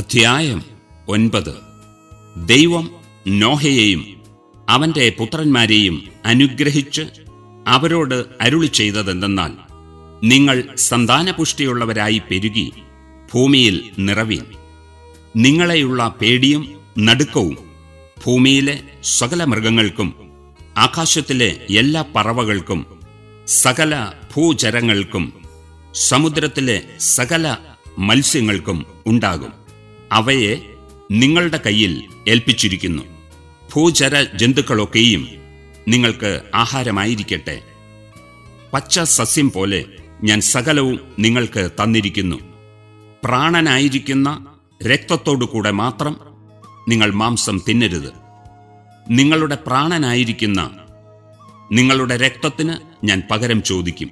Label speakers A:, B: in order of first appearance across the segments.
A: അധ്യായം ഒൻപത് ദൈവം നോഹയെയും അവന്റെ പുത്രന്മാരെയും അനുഗ്രഹിച്ച് അവരോട് അരുളി ചെയ്തതെന്തെന്നാൽ നിങ്ങൾ സന്താനപുഷ്ടിയുള്ളവരായി പെരുകി ഭൂമിയിൽ നിറവീൻ നിങ്ങളെയുള്ള പേടിയും നടുക്കവും ഭൂമിയിലെ സകല മൃഗങ്ങൾക്കും ആകാശത്തിലെ എല്ലാ പറവകൾക്കും സകല ഭൂചരങ്ങൾക്കും സമുദ്രത്തിലെ സകല മത്സ്യങ്ങൾക്കും ഉണ്ടാകും അവയെ നിങ്ങളുടെ കയ്യിൽ ഏൽപ്പിച്ചിരിക്കുന്നു ഭൂചര ജന്തുക്കളൊക്കെയും നിങ്ങൾക്ക് ആഹാരമായിരിക്കട്ടെ പച്ച സസ്യം പോലെ ഞാൻ സകലവും നിങ്ങൾക്ക് തന്നിരിക്കുന്നു പ്രാണനായിരിക്കുന്ന രക്തത്തോടുകൂടെ മാത്രം നിങ്ങൾ മാംസം തിന്നരുത് നിങ്ങളുടെ പ്രാണനായിരിക്കുന്ന നിങ്ങളുടെ രക്തത്തിന് ഞാൻ പകരം ചോദിക്കും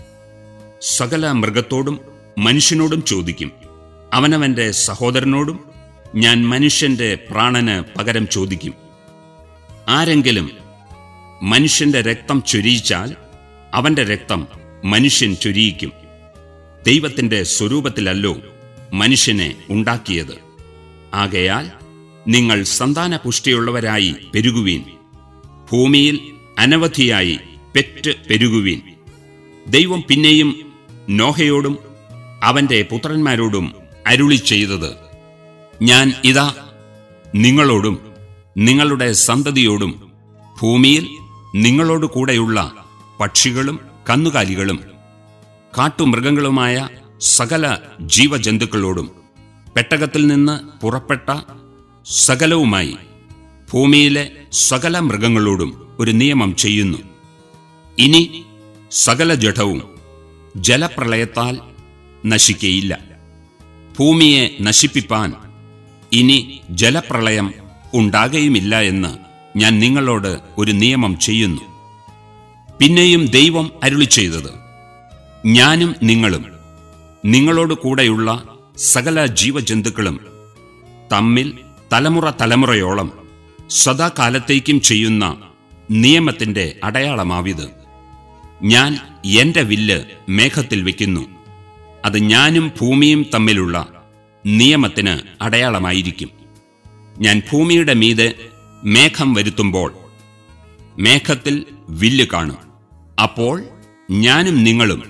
A: സകല മൃഗത്തോടും മനുഷ്യനോടും ചോദിക്കും അവനവന്റെ സഹോദരനോടും ഞാൻ മനുഷ്യന്റെ പ്രാണന് പകരം ചോദിക്കും ആരെങ്കിലും മനുഷ്യന്റെ രക്തം ചൊരിയിച്ചാൽ അവന്റെ രക്തം മനുഷ്യൻ ചൊരിയിക്കും ദൈവത്തിന്റെ സ്വരൂപത്തിലല്ലോ മനുഷ്യനെ ഉണ്ടാക്കിയത് ആകയാൽ നിങ്ങൾ സന്താന പുഷ്ടിയുള്ളവരായി പെരുകുവീൻ ഭൂമിയിൽ അനവധിയായി പെറ്റ് പെരുകുവീൻ ദൈവം പിന്നെയും നോഹയോടും അവന്റെ പുത്രന്മാരോടും അരുളി ചെയ്തത് ഞാൻ ഇതാ നിങ്ങളോടും നിങ്ങളുടെ സന്തതിയോടും ഭൂമിയിൽ നിങ്ങളോട് കൂടെയുള്ള പക്ഷികളും കന്നുകാലികളും കാട്ടുമൃഗങ്ങളുമായ സകല ജീവജന്തുക്കളോടും പെട്ടകത്തിൽ നിന്ന് പുറപ്പെട്ട സകലവുമായി ഭൂമിയിലെ സകല മൃഗങ്ങളോടും ഒരു നിയമം ചെയ്യുന്നു ഇനി സകല ജഡവും ജലപ്രളയത്താൽ നശിക്കയില്ല ഭൂമിയെ നശിപ്പിപ്പാൻ ഇനി ജലപ്രളയം ഉണ്ടാകുകയുമില്ല എന്ന് ഞാൻ നിങ്ങളോട് ഒരു നിയമം ചെയ്യുന്നു പിന്നെയും ദൈവം അരുളി ചെയ്തത് ഞാനും നിങ്ങളും നിങ്ങളോട് കൂടെയുള്ള സകല ജീവജന്തുക്കളും തമ്മിൽ തലമുറ തലമുറയോളം സദാകാലത്തേക്കും ചെയ്യുന്ന നിയമത്തിന്റെ അടയാളമാവിത് ഞാൻ എന്റെ വില്ല് മേഘത്തിൽ വെക്കുന്നു അത് ഞാനും ഭൂമിയും തമ്മിലുള്ള നിയമത്തിന് അടയാളമായിരിക്കും ഞാൻ ഭൂമിയുടെ മീതെ മേഘം വരുത്തുമ്പോൾ മേഘത്തിൽ വില്ല് കാണും അപ്പോൾ ഞാനും നിങ്ങളും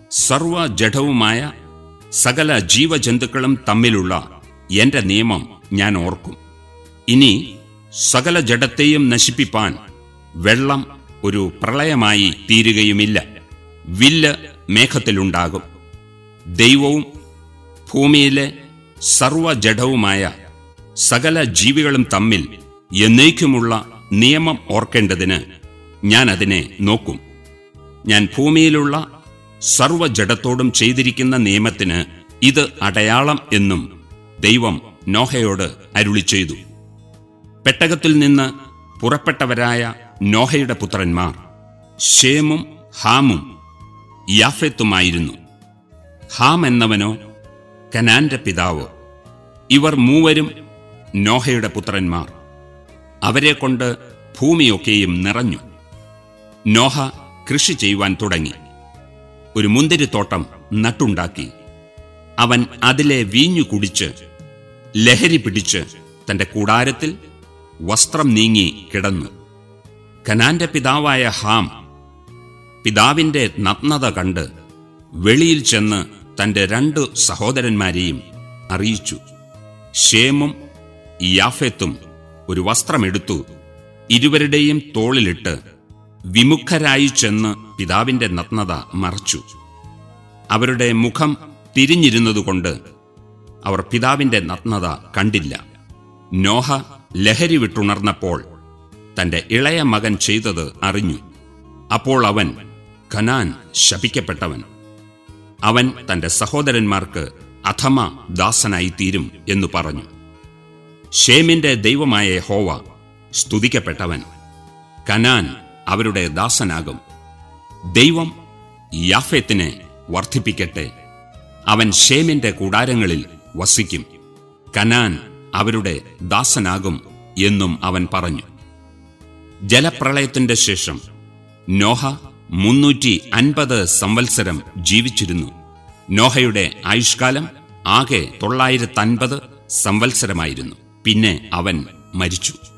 A: സർവജഡവുമായ സകല ജീവജന്തുക്കളും തമ്മിലുള്ള എന്റെ നിയമം ഞാൻ ഓർക്കും ഇനി സകല ജഡത്തെയും നശിപ്പിപ്പാൻ വെള്ളം ഒരു പ്രളയമായി തീരുകയുമില്ല വില്ല് മേഘത്തിലുണ്ടാകും ദൈവവും ഭൂമിയിലെ സർവജഡവുമായ സകല ജീവികളും തമ്മിൽ എന്നേക്കുമുള്ള നിയമം ഓർക്കേണ്ടതിന് ഞാൻ അതിനെ നോക്കും ഞാൻ ഭൂമിയിലുള്ള സർവജഡത്തോടും ചെയ്തിരിക്കുന്ന നിയമത്തിന് ഇത് അടയാളം എന്നും ദൈവം നോഹയോട് അരുളി ചെയ്തു പെട്ടകത്തിൽ നിന്ന് പുറപ്പെട്ടവരായ നോഹയുടെ പുത്രന്മാർ ഷേമും ഹാമും യാഫെത്തുമായിരുന്നു ഹാം എന്നവനോ കനാന്റെ പിതാവ് ഇവർ മൂവരും നോഹയുടെ പുത്രന്മാർ അവരെ കൊണ്ട് ഭൂമിയൊക്കെയും നിറഞ്ഞു നോഹ കൃഷി ചെയ്യുവാൻ തുടങ്ങി ഒരു മുന്തിരിത്തോട്ടം നട്ടുണ്ടാക്കി അവൻ അതിലെ വീഞ്ഞു കുടിച്ച് ലഹരി പിടിച്ച് തന്റെ കൂടാരത്തിൽ വസ്ത്രം നീങ്ങി കിടന്നു കനാന്റെ പിതാവായ ഹാം പിതാവിന്റെ നഗ്നത കണ്ട് വെളിയിൽ ചെന്ന് തന്റെ രണ്ടു സഹോദരന്മാരെയും അറിയിച്ചു ഷേമും യാഫെത്തും ഒരു വസ്ത്രമെടുത്തു ഇരുവരുടെയും തോളിലിട്ട് വിമുഖരായി ചെന്ന് പിതാവിന്റെ നഗ്നത മറച്ചു അവരുടെ മുഖം തിരിഞ്ഞിരുന്നതുകൊണ്ട് അവർ പിതാവിന്റെ നഗ്നത കണ്ടില്ല നോഹ ലഹരി വിട്ടുണർന്നപ്പോൾ തന്റെ ഇളയ മകൻ ചെയ്തത് അറിഞ്ഞു അപ്പോൾ അവൻ ഖനാൻ ശപിക്കപ്പെട്ടവൻ അവൻ തന്റെ സഹോദരന്മാർക്ക് അഥമ ദാസനായി തീരും എന്നു പറഞ്ഞു ഷേമിന്റെ ദൈവമായ ഹോവ സ്തുതിക്കപ്പെട്ടവൻ കനാൻ അവരുടെ ദാസനാകും ദൈവം യാഫേത്തിനെ വർദ്ധിപ്പിക്കട്ടെ അവൻ ഷേമിന്റെ കൂടാരങ്ങളിൽ വസിക്കും കനാൻ അവരുടെ ദാസനാകും എന്നും അവൻ പറഞ്ഞു ജലപ്രളയത്തിന്റെ ശേഷം നോഹ മുന്നൂറ്റി അൻപത് സംവത്സരം ജീവിച്ചിരുന്നു നോഹയുടെ ആയുഷ്കാലം ആകെ തൊള്ളായിരത്തൻപത് സംവത്സരമായിരുന്നു പിന്നെ അവൻ മരിച്ചു